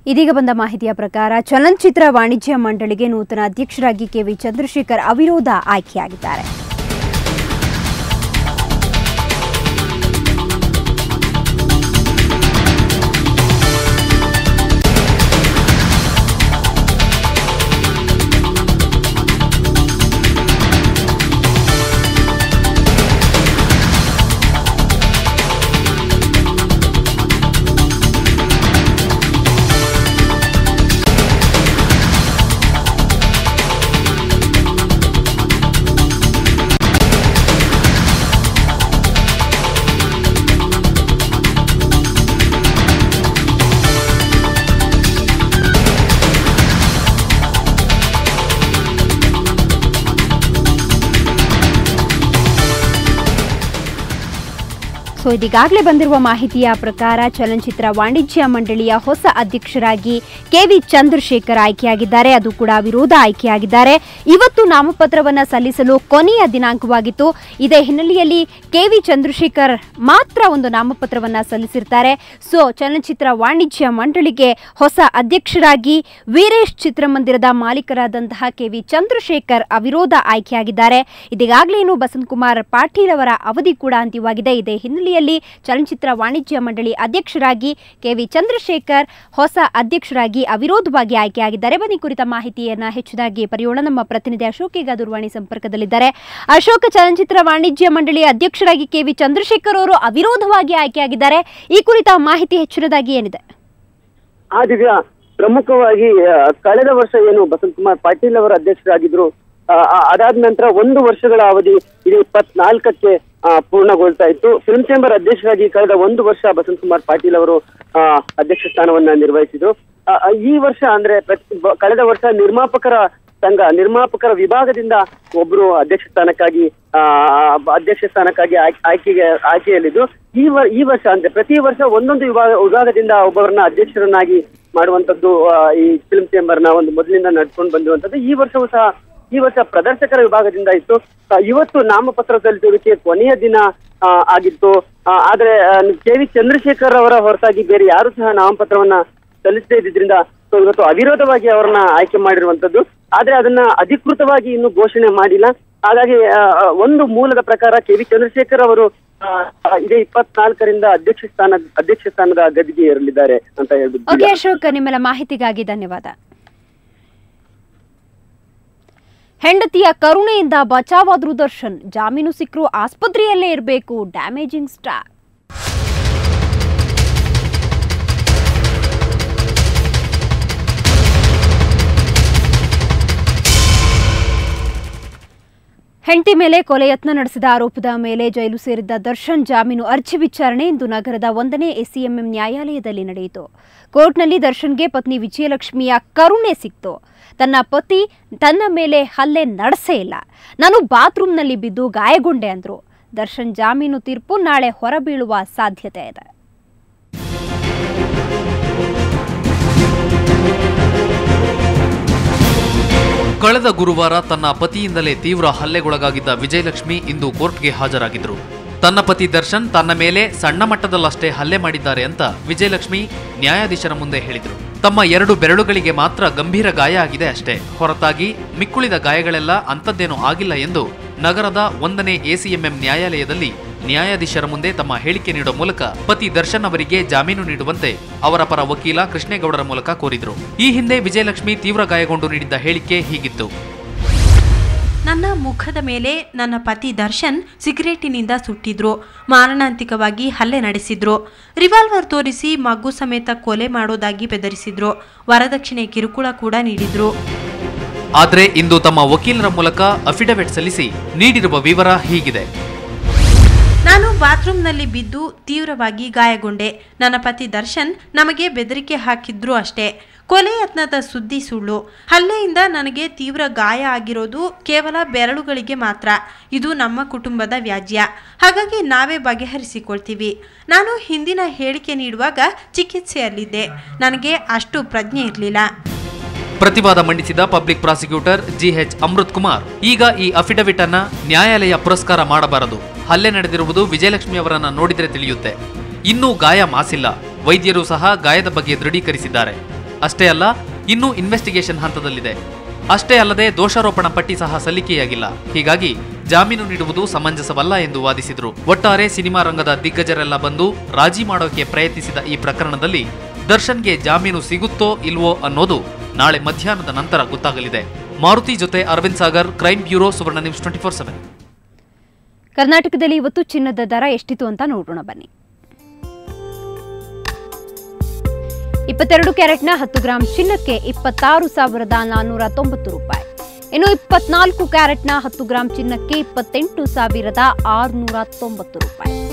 ಇದೀಗ ಬಂದ ಮಾಹಿತಿಯ ಪ್ರಕಾರ ಚಲನಚಿತ್ರ ವಾಣಿಜ್ಯ ಮಂಡಳಿಗೆ ನೂತನ ಅಧ್ಯಕ್ಷರಾಗಿ ಕೆವಿ ಚಂದ್ರಶೇಖರ್ ಅವಿರೋಧ ಆಯ್ಕೆಯಾಗಿದ್ದಾರೆ ಸೊ ಇದೀಗಾಗಲೇ ಬಂದಿರುವ ಮಾಹಿತಿಯ ಪ್ರಕಾರ ಚಲನಚಿತ್ರ ವಾಣಿಜ್ಯ ಮಂಡಳಿಯ ಹೊಸ ಅಧ್ಯಕ್ಷರಾಗಿ ಕೆವಿ ಚಂದ್ರಶೇಖರ್ ಆಯ್ಕೆಯಾಗಿದ್ದಾರೆ ಅದು ಕೂಡ ವಿರೋಧ ಆಯ್ಕೆಯಾಗಿದ್ದಾರೆ ಇವತ್ತು ನಾಮಪತ್ರವನ್ನ ಸಲ್ಲಿಸಲು ಕೊನೆಯ ದಿನಾಂಕವಾಗಿತ್ತು ಇದೇ ಹಿನ್ನೆಲೆಯಲ್ಲಿ ಕೆವಿ ಚಂದ್ರಶೇಖರ್ ಮಾತ್ರ ಒಂದು ನಾಮಪತ್ರವನ್ನ ಸಲ್ಲಿಸಿರ್ತಾರೆ ಸೊ ಚಲನಚಿತ್ರ ವಾಣಿಜ್ಯ ಮಂಡಳಿಗೆ ಹೊಸ ಅಧ್ಯಕ್ಷರಾಗಿ ವೀರೇಶ್ ಚಿತ್ರಮಂದಿರದ ಮಾಲೀಕರಾದಂತಹ ಕೆವಿ ಚಂದ್ರಶೇಖರ್ ಅವಿರೋಧ ಆಯ್ಕೆಯಾಗಿದ್ದಾರೆ ಇದೀಗಾಗಲೇ ಏನು ಬಸಂತಕುಮಾರ್ ಪಾಟೀಲ್ ಅವರ ಅವಧಿ ಕೂಡ ಅಂತ್ಯವಾಗಿದೆ ಇದೇ ಹಿನ್ನೆಲೆಯಲ್ಲಿ ಚಲನಚಿತ್ರ ವಾಣಿಜ್ಯ ಮಂಡಳಿ ಅಧ್ಯಕ್ಷರಾಗಿ ಕೆವಿ ಚಂದ್ರಶೇಖರ್ ಹೊಸ ಅಧ್ಯಕ್ಷರಾಗಿ ಅವಿರೋಧವಾಗಿ ಆಯ್ಕೆಯಾಗಿದ್ದಾರೆ ಬನ್ನಿ ಕುರಿತ ಮಾಹಿತಿಯನ್ನ ಹೆಚ್ಚಿನಾಗಿ ಪಡೆಯೋಣ ನಮ್ಮ ಪ್ರತಿನಿಧಿ ಅಶೋಕ್ ಈಗ ದೂರವಾಣಿ ಸಂಪರ್ಕದಲ್ಲಿದ್ದಾರೆ ಅಶೋಕ ಚಲನಚಿತ್ರ ವಾಣಿಜ್ಯ ಮಂಡಳಿ ಅಧ್ಯಕ್ಷರಾಗಿ ಕೆವಿ ಚಂದ್ರಶೇಖರ್ ಅವರು ಅವಿರೋಧವಾಗಿ ಆಯ್ಕೆಯಾಗಿದ್ದಾರೆ ಈ ಕುರಿತ ಮಾಹಿತಿ ಹೆಚ್ಚಿನದಾಗಿ ಏನಿದೆ ಆ ದಿವ್ಯ ಪ್ರಮುಖವಾಗಿ ಆ, ಕಳೆದ ವರ್ಷ ಏನು ಬಸಂತಕುಮಾರ್ ಪಾಟೀಲ್ ಅವರ ಅಧ್ಯಕ್ಷರಾಗಿದ್ರು ಆ, ಆ, ಅದಾದ ನಂತರ ಒಂದು ವರ್ಷಗಳ ಅವಧಿ ಇದು ಇಪ್ಪತ್ನಾಲ್ಕಕ್ಕೆ ಆ, ಪೂರ್ಣಗೊಳ್ತಾ ಇತ್ತು ಫಿಲ್ಮ್ ಚೇಂಬರ್ ಅಧ್ಯಕ್ಷರಾಗಿ ಕಳೆದ ಒಂದು ವರ್ಷ ಬಸಂತಕುಮಾರ್ ಪಾಟೀಲ್ ಅವರು ಆ, ಅಧ್ಯಕ್ಷ ಸ್ಥಾನವನ್ನ ನಿರ್ವಹಿಸಿದ್ರು ಆ, ಆ, ಈ ವರ್ಷ ಅಂದ್ರೆ ಪ್ರತಿ- ಬ- ಕಳೆದ ವರ್ಷ ನಿರ್ಮಾಪಕರ ಸಂಘ ನಿರ್ಮಾಪಕರ ವಿಭಾಗದಿಂದ ಒಬ್ರು ಅಧ್ಯಕ್ಷ ಸ್ಥಾನಕ್ಕಾಗಿ ಆ, ಅಧ್ಯಕ್ಷ ಸ್ಥಾನಕ್ಕಾಗಿ ಆಯ್ಕೆ- ಆಯ್ಕೆಗೆ ಆಯ್ಕೆಯಲ್ಲಿದ್ದು ಈ ವರ್ ಈ ವರ್ಷ ಅಂದ್ರೆ ಪ್ರತಿ ವರ್ಷ ಒಂದೊಂದು ವಿಭಾಗ ವಿಭಾಗದಿಂದ ಒಬ್ಬರನ್ನ ಅಧ್ಯಕ್ಷರನ್ನಾಗಿ ಮಾಡುವಂತದ್ದು ಆ, ಈ ಫಿಲ್ಮ್ ಚೇಂಬರ್ ನ ಒಂದು ಮೊದಲಿಂದ ನಡ್ಕೊಂಡು ಬಂದಿರುವಂತದ್ದು ಈ ವರ್ಷವೂ ಸಹ ಈ ವರ್ಷ ಪ್ರದರ್ಶಕರ ವಿಭಾಗದಿಂದ ಇತ್ತು ಆ, ಇವತ್ತು ನಾಮಪತ್ರ ಸಲ್ಲಿಸುವುದಕ್ಕೆ ಕೊನೆಯ ದಿನ ಆ, ಆಗಿತ್ತು ಆ, ಆದ್ರೆ ಕೆ ವಿ ಚಂದ್ರಶೇಖರ್ ಅವರ ಹೊರತಾಗಿ ಬೇರೆ ಯಾರು ಸಹ ನಾಮಪತ್ರವನ್ನ ಸಲ್ಲಿಸದೇ ಇದ್ದಿದ್ರಿಂದ ಸೊ ಇವತ್ತು ಅವಿರೋಧವಾಗಿ ಅವರನ್ನ ಆಯ್ಕೆ ಮಾಡಿರುವಂತದ್ದು ಆದ್ರೆ ಅದನ್ನ ಅಧಿಕೃತವಾಗಿ ಇನ್ನು ಘೋಷಣೆ ಮಾಡಿಲ್ಲ ಹಾಗಾಗಿ ಆ, ಆ, ಒಂದು ಮೂಲದ ಪ್ರಕಾರ ಕೆ ವಿ ಚಂದ್ರಶೇಖರ್ ಅವರು ಆ, ಆ, ಇದೇ ಇಪ್ಪತ್ನಾಲ್ಕರಿಂದ ಅಧ್ಯಕ್ಷ ಸ್ಥಾನ ಅಧ್ಯಕ್ಷ ಸ್ಥಾನದ ಗದಿಗೆ ಏರಲಿದ್ದಾರೆ ಅಂತ ಓಕೆ ಹೇಳ್ಬಿಟ್ಟು ಅಶೋಕ್ ನಿಮ್ಮೆಲ್ಲ ಮಾಹಿತಿಗಾಗಿ ಧನ್ಯವಾದ ಹೆಂಡತಿಯ ಕರುಣೆಯಿಂದ ಬಚಾವಾದ್ರು ದರ್ಶನ್ ಜಾಮೀನು ಸಿಕ್ಕರೂ ಆಸ್ಪತ್ರೆಯಲ್ಲೇ ಇರಬೇಕು ಡ್ಯಾಮೇಜಿಂಗ್ ಸ್ಟಾರ್ ಹೆಂಡತಿ ಮೇಲೆ ಕೊಲೆ ಯತ್ನ ನಡೆಸಿದ ಆರೋಪದ ಮೇಲೆ ಜೈಲು ಸೇರಿದ್ದ ದರ್ಶನ್ ಜಾಮೀನು ಅರ್ಜಿ ವಿಚಾರಣೆ ಇಂದು ನಗರದ ಒಂದನೇ ಎಸಿಎಂಎಂ ನ್ಯಾಯಾಲಯದಲ್ಲಿ ನಡೆಯಿತು ಕೋರ್ಟ್ನಲ್ಲಿ ದರ್ಶನ್ಗೆ ಪತ್ನಿ ವಿಜಯಲಕ್ಷ್ಮಿಯ ಕರುಣೆ ಸಿಕ್ತು ತನ್ನ ಪತಿ ತನ್ನ ಮೇಲೆ ಹಲ್ಲೆ ನಡೆಸೇ ಇಲ್ಲ ನಾನು ಬಾತ್ರೂಮ್ನಲ್ಲಿ ಬಿದ್ದು ಗಾಯಗೊಂಡೆ ಅಂದ್ರು ದರ್ಶನ್ ಜಾಮೀನು ತೀರ್ಪು ನಾಳೆ ಹೊರಬೀಳುವ ಸಾಧ್ಯತೆ ಇದೆ ಕಳೆದ ಗುರುವಾರ ತನ್ನ ಪತಿಯಿಂದಲೇ ತೀವ್ರ ಹಲ್ಲೆಗೊಳಗಾಗಿದ್ದ ವಿಜಯಲಕ್ಷ್ಮಿ ಇಂದು ಕೋರ್ಟ್ಗೆ ಹಾಜರಾಗಿದ್ರು ತನ್ನ ಪತಿ ದರ್ಶನ್ ತನ್ನ ಮೇಲೆ ಸಣ್ಣ ಮಟ್ಟದಲ್ಲಷ್ಟೇ ಹಲ್ಲೆ ಮಾಡಿದ್ದಾರೆ ಅಂತ ವಿಜಯಲಕ್ಷ್ಮಿ ನ್ಯಾಯಾಧೀಶರ ಮುಂದೆ ಹೇಳಿದ್ರು ತಮ್ಮ ಎರಡು ಬೆರಳುಗಳಿಗೆ ಮಾತ್ರ ಗಂಭೀರ ಗಾಯ ಆಗಿದೆ ಅಷ್ಟೇ ಹೊರತಾಗಿ ಮಿಕ್ಕುಳಿದ ಗಾಯಗಳೆಲ್ಲ ಅಂಥದ್ದೇನೂ ಆಗಿಲ್ಲ ಎಂದು ನಗರದ ಒಂದನೇ ಎಸಿಎಂಎಂ ನ್ಯಾಯಾಲಯದಲ್ಲಿ ನ್ಯಾಯಾಧೀಶರ ಮುಂದೆ ತಮ್ಮ ಹೇಳಿಕೆ ನೀಡುವ ಮೂಲಕ ಪತಿ ದರ್ಶನ್ ಅವರಿಗೆ ಜಾಮೀನು ನೀಡುವಂತೆ ಅವರ ಪರ ವಕೀಲ ಕೃಷ್ಣೇಗೌಡರ ಮೂಲಕ ಕೋರಿದ್ರು ಈ ಹಿಂದೆ ವಿಜಯಲಕ್ಷ್ಮಿ ತೀವ್ರ ಗಾಯಗೊಂಡು ನೀಡಿದ್ದ ಹೇಳಿಕೆ ಹೀಗಿತ್ತು ನನ್ನ ಮುಖದ ಮೇಲೆ ನನ್ನ ಪತಿ ದರ್ಶನ್ ಸಿಗರೇಟಿನಿಂದ ಸುಟ್ಟಿದ್ರು ಮಾರಣಾಂತಿಕವಾಗಿ ಹಲ್ಲೆ ನಡೆಸಿದ್ರು ರಿವಾಲ್ವರ್ ತೋರಿಸಿ ಮಗು ಸಮೇತ ಕೊಲೆ ಮಾಡೋದಾಗಿ ಬೆದರಿಸಿದ್ರು ವರದಕ್ಷಿಣೆ ಕಿರುಕುಳ ಕೂಡ ನೀಡಿದ್ರು ಆದ್ರೆ ಇಂದು ತಮ್ಮ ವಕೀಲರ ಮೂಲಕ ಅಫಿಡವಿಟ್ ಸಲ್ಲಿಸಿ ನೀಡಿರುವ ವಿವರ ಹೀಗಿದೆ ನಾನು ಬಾತ್ರೂಮ್ನಲ್ಲಿ ಬಿದ್ದು ತೀವ್ರವಾಗಿ ಗಾಯಗೊಂಡೆ ನನ್ನ ಪತಿ ದರ್ಶನ್ ನಮಗೆ ಬೆದರಿಕೆ ಹಾಕಿದ್ರು ಅಷ್ಟೇ ಕೊಲೆ ಯತ್ನದ ಸುದ್ದಿ ಸುಳ್ಳು ಹಲ್ಲೆಯಿಂದ ನನಗೆ ತೀವ್ರ ಗಾಯ ಆಗಿರೋದು ಕೇವಲ ಬೆರಳುಗಳಿಗೆ ಮಾತ್ರ ಇದು ನಮ್ಮ ಕುಟುಂಬದ ವ್ಯಾಜ್ಯ ಹಾಗಾಗಿ ನಾವೇ ಬಗೆಹರಿಸಿಕೊಳ್ತೀವಿ ನಾನು ಹಿಂದಿನ ಹೇಳಿಕೆ ನೀಡುವಾಗ ಚಿಕಿತ್ಸೆಯಲ್ಲಿದ್ದೆ ನನಗೆ ಅಷ್ಟು ಪ್ರಜ್ಞೆ ಇರಲಿಲ್ಲ ಪ್ರತಿವಾದ ಮಂಡಿಸಿದ ಪಬ್ಲಿಕ್ ಪ್ರಾಸಿಕ್ಯೂಟರ್ ಜಿಎಚ್ ಅಮೃತ್ ಕುಮಾರ್ ಈಗ ಈ ಅಫಿಡವಿಟ್ ಅನ್ನ ನ್ಯಾಯಾಲಯ ಪುರಸ್ಕಾರ ಮಾಡಬಾರದು ಹಲ್ಲೆ ನಡೆದಿರುವುದು ವಿಜಯಲಕ್ಷ್ಮಿ ಅವರನ್ನ ನೋಡಿದ್ರೆ ತಿಳಿಯುತ್ತೆ ಇನ್ನೂ ಗಾಯ ಮಾಸಿಲ್ಲ ವೈದ್ಯರು ಸಹ ಗಾಯದ ಬಗ್ಗೆ ದೃಢೀಕರಿಸಿದ್ದಾರೆ ಅಷ್ಟೇ ಅಲ್ಲ ಇನ್ನೂ ಇನ್ವೆಸ್ಟಿಗೇಷನ್ ಹಂತದಲ್ಲಿದೆ ಅಷ್ಟೇ ಅಲ್ಲದೆ ದೋಷಾರೋಪಣ ಪಟ್ಟಿ ಸಹ ಸಲ್ಲಿಕೆಯಾಗಿಲ್ಲ ಹೀಗಾಗಿ ಜಾಮೀನು ನೀಡುವುದು ಸಮಂಜಸವಲ್ಲ ಎಂದು ವಾದಿಸಿದರು ಒಟ್ಟಾರೆ ಸಿನಿಮಾ ರಂಗದ ದಿಗ್ಗಜರೆಲ್ಲ ಬಂದು ರಾಜಿ ಮಾಡೋಕೆ ಪ್ರಯತ್ನಿಸಿದ ಈ ಪ್ರಕರಣದಲ್ಲಿ ದರ್ಶನ್ಗೆ ಜಾಮೀನು ಸಿಗುತ್ತೋ ಇಲ್ವೋ ಅನ್ನೋದು ನಾಳೆ ಮಧ್ಯಾಹ್ನದ ನಂತರ ಗೊತ್ತಾಗಲಿದೆ ಮಾರುತಿ ಜೊತೆ Arvind Sagar crime bureau Suvarna news twenty four seven ಕರ್ನಾಟಕದಲ್ಲಿ ಇವತ್ತು ಚಿನ್ನದ ದರ ಎಷ್ಟಿತ್ತು ಅಂತ ನೋಡೋಣ ಬನ್ನಿ ಇಪ್ಪತ್ತೆರಡು ಕ್ಯಾರೆಟ್ನ ಹತ್ತು ಗ್ರಾಂ ಚಿನ್ನಕ್ಕೆ ಇಪ್ಪತ್ತಾರು ಸಾವಿರದ ನಾನ್ನೂರ ತೊಂಬತ್ತು ರೂಪಾಯಿ ಇನ್ನು ಇಪ್ಪತ್ನಾಲ್ಕು ಕ್ಯಾರೆಟ್ನ ಹತ್ತು ಗ್ರಾಂ ಚಿನ್ನಕ್ಕೆ ಇಪ್ಪತ್ತೆಂಟು ಸಾವಿರದ ಆರುನೂರ ತೊಂಬತ್ತು ರೂಪಾಯಿ